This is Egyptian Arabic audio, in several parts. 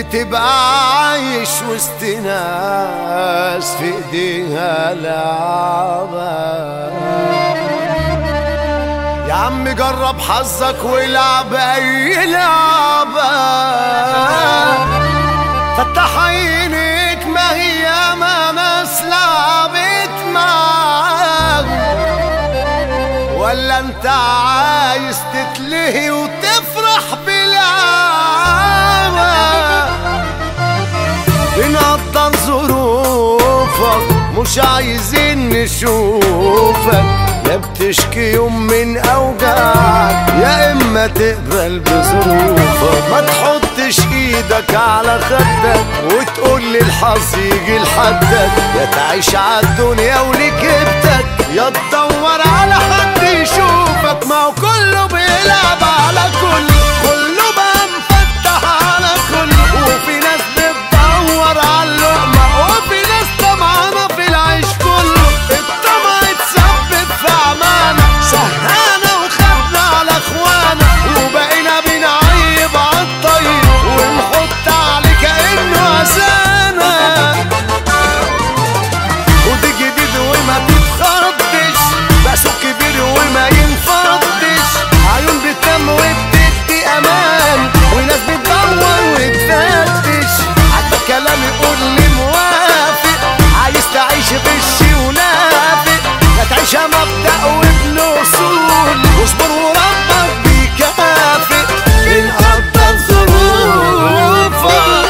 تبقى عايش وسط ناس في ايديها لعبة يا عم جرب حظك والعب اي لعبة فتح عينيك ما هي ما ناس لعبت معاك ولا انت عايز تتلهي وتفرح بلعبة بنقدر ظروفك مش عايزين نشوفك يا بتشكي يوم من اوجاعك يا اما تقبل بظروفك ما تحطش ايدك على خدك وتقول لي الحظ يجي لحدك يا تعيش عالدنيا ولكبتك يا تدور على حد يشوفك ما هو كله بيلعب على كل كله بقى مفتح على كل وفي ناس بتدور على اللقمة وفي ناس طمعانة في العيش كله الطمع اتسبب في عمانا سهانا وخدنا على اخوانا وبقينا بنعيب عالطيب ونحط عليه كأنه أذانا ودي جديد وما تتخضش بسوق كبير وما ينفضش عيون بتنام وبتدي امان وناس بتدور وتفتش عجبك كلامي قول لي موافق عايز تعيش غش ونافق لا تعيشها مبدأ وابن اصول واصبر وربك بيكافئ بنقدر ظروفك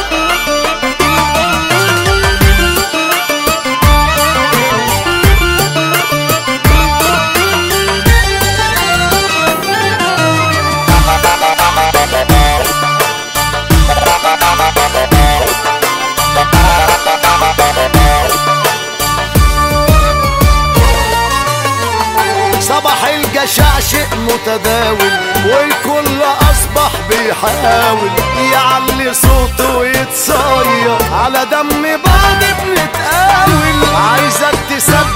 صباح الجشع شيء متداول والكل اصبح بيحاول يعلي صوته ويتصير على دم بعض بنتقاول عايزك تثبت